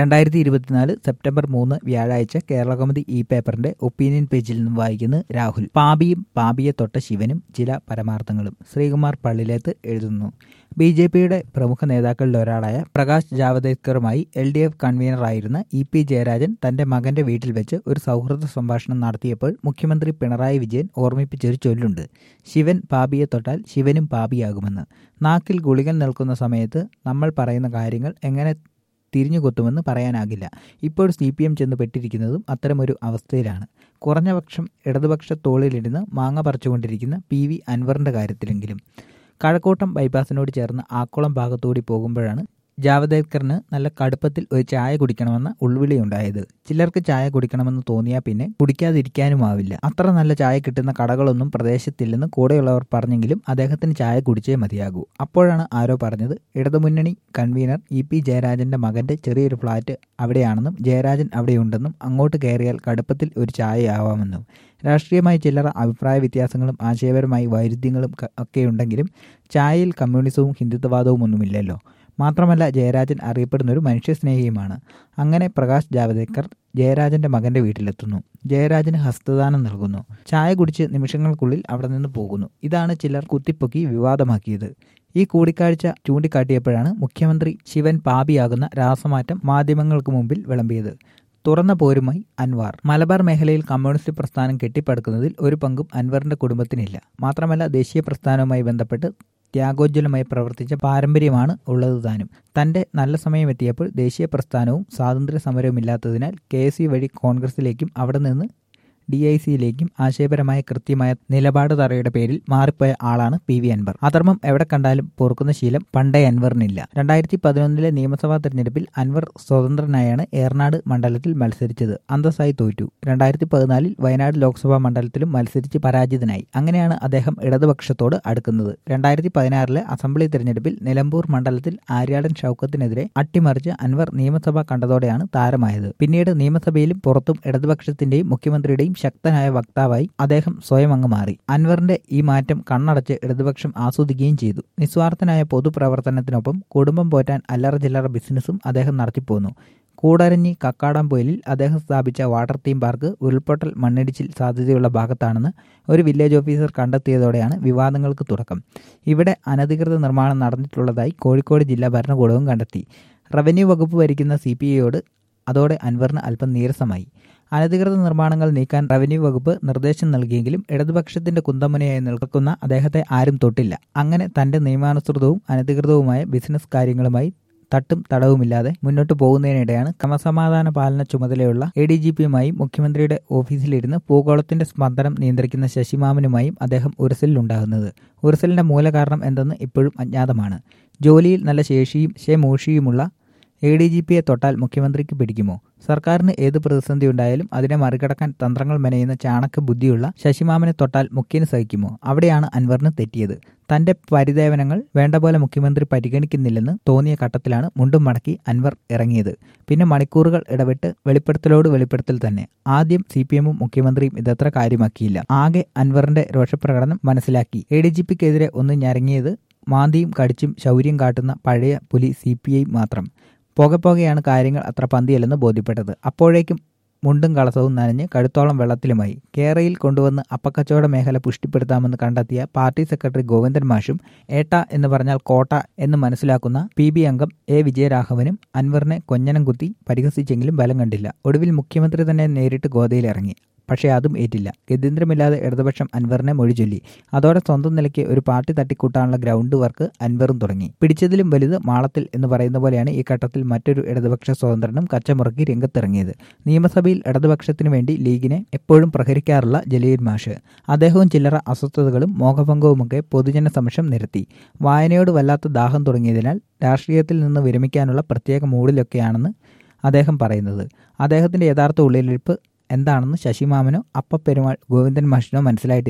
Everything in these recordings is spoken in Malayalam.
രണ്ടായിരത്തി ഇരുപത്തിനാല് സെപ്റ്റംബർ മൂന്ന് വ്യാഴാഴ്ച കേരളകൗമുദി ഇ പേപ്പറിന്റെ ഒപ്പീനിയൻ പേജിൽ നിന്നും വായിക്കുന്നു രാഹുൽ പാപിയും പാപിയെ തൊട്ട ശിവനും ചില പരമാർത്ഥങ്ങളും ശ്രീകുമാർ പള്ളിലേത്ത് എഴുതുന്നു ബി ജെ പിയുടെ പ്രമുഖ നേതാക്കളിൽ ഒരാളായ പ്രകാശ് ജാവദേക്കറുമായി എൽ ഡി എഫ് കൺവീനറായിരുന്ന ഇ പി ജയരാജൻ തന്റെ മകന്റെ വീട്ടിൽ വെച്ച് ഒരു സൗഹൃദ സംഭാഷണം നടത്തിയപ്പോൾ മുഖ്യമന്ത്രി പിണറായി വിജയൻ ഓർമ്മിപ്പിച്ചൊരു ചൊല്ലുണ്ട് ശിവൻ പാപിയെ തൊട്ടാൽ ശിവനും പാപിയാകുമെന്ന് നാക്കിൽ ഗുളികൻ നിൽക്കുന്ന സമയത്ത് നമ്മൾ പറയുന്ന കാര്യങ്ങൾ എങ്ങനെ തിരിഞ്ഞുകൊത്തുമെന്ന് പറയാനാകില്ല ഇപ്പോൾ സി പി എം ചെന്ന് പെട്ടിരിക്കുന്നതും അത്തരമൊരു അവസ്ഥയിലാണ് കുറഞ്ഞപക്ഷം ഇടതുപക്ഷ തോളിലിരുന്ന് മാങ്ങ പറിച്ചുകൊണ്ടിരിക്കുന്ന പി വി അൻവറിന്റെ കാര്യത്തിലെങ്കിലും കഴക്കൂട്ടം ബൈപ്പാസിനോട് ചേർന്ന് ആക്കുളം ഭാഗത്തുകൂടി പോകുമ്പോഴാണ് ജാവദേക്കറിന് നല്ല കടുപ്പത്തിൽ ഒരു ചായ കുടിക്കണമെന്ന ഉൾവിളിയുണ്ടായത് ചിലർക്ക് ചായ കുടിക്കണമെന്ന് തോന്നിയാൽ പിന്നെ കുടിക്കാതിരിക്കാനുമാവില്ല അത്ര നല്ല ചായ കിട്ടുന്ന കടകളൊന്നും പ്രദേശത്തില്ലെന്ന് കൂടെയുള്ളവർ പറഞ്ഞെങ്കിലും അദ്ദേഹത്തിന് ചായ കുടിച്ചേ മതിയാകൂ അപ്പോഴാണ് ആരോ പറഞ്ഞത് ഇടതുമുന്നണി കൺവീനർ ഇ പി ജയരാജന്റെ മകന്റെ ചെറിയൊരു ഫ്ളാറ്റ് അവിടെയാണെന്നും ജയരാജൻ അവിടെയുണ്ടെന്നും അങ്ങോട്ട് കയറിയാൽ കടുപ്പത്തിൽ ഒരു ചായയാവാമെന്നും രാഷ്ട്രീയമായി ചില്ലറ അഭിപ്രായ വ്യത്യാസങ്ങളും ആശയപരമായി വൈരുദ്ധ്യങ്ങളും ഒക്കെയുണ്ടെങ്കിലും ചായയിൽ കമ്മ്യൂണിസവും ഹിന്ദുത്വവാദവും ഒന്നുമില്ലല്ലോ മാത്രമല്ല ജയരാജൻ അറിയപ്പെടുന്ന ഒരു മനുഷ്യസ്നേഹിയുമാണ് അങ്ങനെ പ്രകാശ് ജാവദേക്കർ ജയരാജന്റെ മകന്റെ വീട്ടിലെത്തുന്നു ജയരാജന് ഹസ്തദാനം നൽകുന്നു ചായ കുടിച്ച് നിമിഷങ്ങൾക്കുള്ളിൽ അവിടെ നിന്ന് പോകുന്നു ഇതാണ് ചിലർ കുത്തിപ്പൊക്കി വിവാദമാക്കിയത് ഈ കൂടിക്കാഴ്ച ചൂണ്ടിക്കാട്ടിയപ്പോഴാണ് മുഖ്യമന്ത്രി ശിവൻ പാപിയാകുന്ന രാസമാറ്റം മാധ്യമങ്ങൾക്ക് മുമ്പിൽ വിളമ്പിയത് തുറന്ന പോരുമായി അൻവാർ മലബാർ മേഖലയിൽ കമ്മ്യൂണിസ്റ്റ് പ്രസ്ഥാനം കെട്ടിപ്പടുക്കുന്നതിൽ ഒരു പങ്കും അൻവറിന്റെ കുടുംബത്തിനില്ല മാത്രമല്ല ദേശീയ പ്രസ്ഥാനവുമായി ബന്ധപ്പെട്ട് ത്യാഗോജ്വലമായി പ്രവർത്തിച്ച പാരമ്പര്യമാണ് ഉള്ളത് താനും തന്റെ നല്ല സമയമെത്തിയപ്പോൾ ദേശീയ പ്രസ്ഥാനവും സ്വാതന്ത്ര്യ സമരവുമില്ലാത്തതിനാൽ കെ എസ് വഴി കോൺഗ്രസിലേക്കും അവിടെ നിന്ന് ഡി ഐ സിയിലേക്കും ആശയപരമായ കൃത്യമായ നിലപാട് തറയുടെ പേരിൽ മാറിപ്പോയ ആളാണ് പി വി അൻവർ അധർമ്മം എവിടെ കണ്ടാലും പൊറുക്കുന്ന ശീലം പണ്ടേ അൻവറിനില്ല രണ്ടായിരത്തി പതിനൊന്നിലെ നിയമസഭാ തെരഞ്ഞെടുപ്പിൽ അൻവർ സ്വതന്ത്രനായാണ് ഏർനാട് മണ്ഡലത്തിൽ മത്സരിച്ചത് അന്തസ്സായി തോറ്റു രണ്ടായിരത്തി പതിനാലിൽ വയനാട് ലോക്സഭാ മണ്ഡലത്തിലും മത്സരിച്ച് പരാജിതനായി അങ്ങനെയാണ് അദ്ദേഹം ഇടതുപക്ഷത്തോട് അടുക്കുന്നത് രണ്ടായിരത്തി പതിനാറിലെ അസംബ്ലി തെരഞ്ഞെടുപ്പിൽ നിലമ്പൂർ മണ്ഡലത്തിൽ ആര്യാടൻ ഷൌക്കത്തിനെതിരെ അട്ടിമറിച്ച് അൻവർ നിയമസഭ കണ്ടതോടെയാണ് താരമായത് പിന്നീട് നിയമസഭയിലും പുറത്തും ഇടതുപക്ഷത്തിന്റെയും മുഖ്യമന്ത്രിയുടെയും ശക്തനായ വക്താവായി അദ്ദേഹം സ്വയം അങ്ങ് മാറി അൻവറിന്റെ ഈ മാറ്റം കണ്ണടച്ച് ഇടതുപക്ഷം ആസ്വദിക്കുകയും ചെയ്തു നിസ്വാർത്ഥനായ പൊതുപ്രവർത്തനത്തിനൊപ്പം കുടുംബം പോറ്റാൻ അല്ലറ ചില്ലറ ബിസിനസ്സും അദ്ദേഹം നടത്തിപ്പോന്നു കൂടരഞ്ഞി കക്കാടംപൊയിലിൽ അദ്ദേഹം സ്ഥാപിച്ച വാട്ടർ തീം പാർക്ക് ഉരുൾപൊട്ടൽ മണ്ണിടിച്ചിൽ സാധ്യതയുള്ള ഭാഗത്താണെന്ന് ഒരു വില്ലേജ് ഓഫീസർ കണ്ടെത്തിയതോടെയാണ് വിവാദങ്ങൾക്ക് തുടക്കം ഇവിടെ അനധികൃത നിർമ്മാണം നടന്നിട്ടുള്ളതായി കോഴിക്കോട് ജില്ലാ ഭരണകൂടവും കണ്ടെത്തി റവന്യൂ വകുപ്പ് ഭരിക്കുന്ന സി പി ഐയോട് അതോടെ അൻവറിന് അല്പം നീരസമായി അനധികൃത നിർമ്മാണങ്ങൾ നീക്കാൻ റവന്യൂ വകുപ്പ് നിർദ്ദേശം നൽകിയെങ്കിലും ഇടതുപക്ഷത്തിന്റെ കുന്തമുനയായി നിൽക്കുന്ന അദ്ദേഹത്തെ ആരും തൊട്ടില്ല അങ്ങനെ തന്റെ നിയമാനുസൃതവും അനധികൃതവുമായ ബിസിനസ് കാര്യങ്ങളുമായി തട്ടും തടവുമില്ലാതെ മുന്നോട്ട് പോകുന്നതിനിടെയാണ് ക്രമസമാധാന പാലന ചുമതലയുള്ള എ ഡി ജി പിയുമായും മുഖ്യമന്ത്രിയുടെ ഓഫീസിലിരുന്ന് പൂകോളത്തിന്റെ സ്പന്ദനം നിയന്ത്രിക്കുന്ന ശശിമാമനുമായും അദ്ദേഹം ഉരസലിലുണ്ടാകുന്നത് ഉരസലിന്റെ മൂലകാരണം എന്തെന്ന് ഇപ്പോഴും അജ്ഞാതമാണ് ജോലിയിൽ നല്ല ശേഷിയും ശേമൂഷിയുമുള്ള എ ഡി ജി പിയെ തൊട്ടാൽ മുഖ്യമന്ത്രിക്ക് പിടിക്കുമോ സർക്കാരിന് ഏത് പ്രതിസന്ധി ഉണ്ടായാലും അതിനെ മറികടക്കാൻ തന്ത്രങ്ങൾ മെനയുന്ന ചാണക്യ ബുദ്ധിയുള്ള ശശിമാമനെ തൊട്ടാൽ മുഖ്യന് സഹിക്കുമോ അവിടെയാണ് അൻവറിന് തെറ്റിയത് തന്റെ പരിദേവനങ്ങൾ വേണ്ട പോലെ മുഖ്യമന്ത്രി പരിഗണിക്കുന്നില്ലെന്ന് തോന്നിയ ഘട്ടത്തിലാണ് മുണ്ടും മടക്കി അൻവർ ഇറങ്ങിയത് പിന്നെ മണിക്കൂറുകൾ ഇടവിട്ട് വെളിപ്പെടുത്തലോട് വെളിപ്പെടുത്തൽ തന്നെ ആദ്യം സി പി എമ്മും മുഖ്യമന്ത്രിയും ഇതത്ര കാര്യമാക്കിയില്ല ആകെ അൻവറിന്റെ രോഷപ്രകടനം മനസ്സിലാക്കി എ ഡി ജി പിക്കെതിരെ ഒന്ന് ഞരങ്ങിയത് മാന്തിയും കടിച്ചും ശൗര്യം കാട്ടുന്ന പഴയ പുലി സി പി ഐ മാത്രം പോകെ പോകെയാണ് കാര്യങ്ങൾ അത്ര പന്തിയല്ലെന്ന് ബോധ്യപ്പെട്ടത് അപ്പോഴേക്കും മുണ്ടും കളസവും നനഞ്ഞ് കഴുത്തോളം വെള്ളത്തിലുമായി കേരയിൽ കൊണ്ടുവന്ന് അപ്പക്കച്ചവട മേഖല പുഷ്ടിപ്പെടുത്താമെന്ന് കണ്ടെത്തിയ പാർട്ടി സെക്രട്ടറി ഗോവിന്ദൻ മാഷും ഏട്ട എന്ന് പറഞ്ഞാൽ കോട്ട എന്ന് മനസ്സിലാക്കുന്ന പി ബി അംഗം എ വിജയരാഘവനും അൻവറിനെ കൊഞ്ഞനം കുത്തി പരിഹസിച്ചെങ്കിലും ബലം കണ്ടില്ല ഒടുവിൽ മുഖ്യമന്ത്രി തന്നെ നേരിട്ട് ഗോതയിലിറങ്ങി പക്ഷേ അതും ഏറ്റില്ല ഗത്യന്തരമില്ലാതെ ഇടതുപക്ഷം അൻവറിനെ മൊഴി ചൊല്ലി അതോടെ സ്വന്തം നിലയ്ക്ക് ഒരു പാർട്ടി തട്ടിക്കൂട്ടാനുള്ള ഗ്രൗണ്ട് വർക്ക് അൻവറും തുടങ്ങി പിടിച്ചതിലും വലുത് മാളത്തിൽ എന്ന് പറയുന്ന പോലെയാണ് ഈ ഘട്ടത്തിൽ മറ്റൊരു ഇടതുപക്ഷ സ്വതന്ത്രനും കച്ചമുറക്കി രംഗത്തിറങ്ങിയത് നിയമസഭയിൽ ഇടതുപക്ഷത്തിനു വേണ്ടി ലീഗിനെ എപ്പോഴും പ്രഹരിക്കാറുള്ള ജലീൽ മാഷ് അദ്ദേഹവും ചില്ലറ അസ്വസ്ഥതകളും മോഹഭംഗവുമൊക്കെ പൊതുജന സമക്ഷം നിരത്തി വായനയോട് വല്ലാത്ത ദാഹം തുടങ്ങിയതിനാൽ രാഷ്ട്രീയത്തിൽ നിന്ന് വിരമിക്കാനുള്ള പ്രത്യേക മൂഡിലൊക്കെയാണെന്ന് അദ്ദേഹം പറയുന്നത് അദ്ദേഹത്തിന്റെ യഥാർത്ഥ ഉള്ളിലിരിപ്പ് എന്താണെന്ന് ശശിമാമനോ അപ്പപ്പെരുമാൾ ഗോവിന്ദൻ മാഷിനോ മനസ്സിലായിട്ടില്ല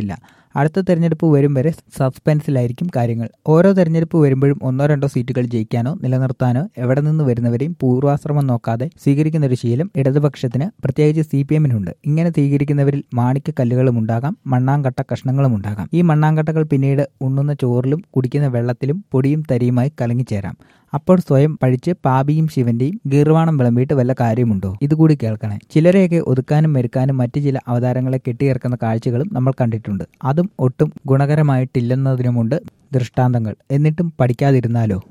അടുത്ത തെരഞ്ഞെടുപ്പ് വരും വരെ സസ്പെൻസിലായിരിക്കും കാര്യങ്ങൾ ഓരോ തെരഞ്ഞെടുപ്പ് വരുമ്പോഴും ഒന്നോ രണ്ടോ സീറ്റുകൾ ജയിക്കാനോ നിലനിർത്താനോ എവിടെ നിന്ന് വരുന്നവരെയും പൂർവാശ്രമം നോക്കാതെ സ്വീകരിക്കുന്ന ഒരു ശീലം ഇടതുപക്ഷത്തിന് പ്രത്യേകിച്ച് സി പി എമ്മിനുണ്ട് ഇങ്ങനെ സ്വീകരിക്കുന്നവരിൽ മാണിക്യ കല്ലുകളും ഉണ്ടാകാം മണ്ണാങ്കട്ട കഷ്ണങ്ങളും ഉണ്ടാകാം ഈ മണ്ണാങ്കട്ടകൾ പിന്നീട് ഉണ്ണുന്ന ചോറിലും കുടിക്കുന്ന വെള്ളത്തിലും പൊടിയും തരിയുമായി കലങ്ങിച്ചേരാം അപ്പോൾ സ്വയം പഴിച്ച് പാപിയും ശിവന്റെയും ഗീർവാണം വിളമ്പിയിട്ട് വല്ല കാര്യമുണ്ടോ ഇതുകൂടി കേൾക്കണേ ചിലരെയൊക്കെ ഒതുക്കാനും മെരുക്കാനും മറ്റു ചില അവതാരങ്ങളെ കെട്ടിയിറക്കുന്ന കാഴ്ചകളും നമ്മൾ കണ്ടിട്ടുണ്ട് അതും ഒട്ടും ഗുണകരമായിട്ടില്ലെന്നതിനുമുണ്ട് ദൃഷ്ടാന്തങ്ങൾ എന്നിട്ടും പഠിക്കാതിരുന്നാലോ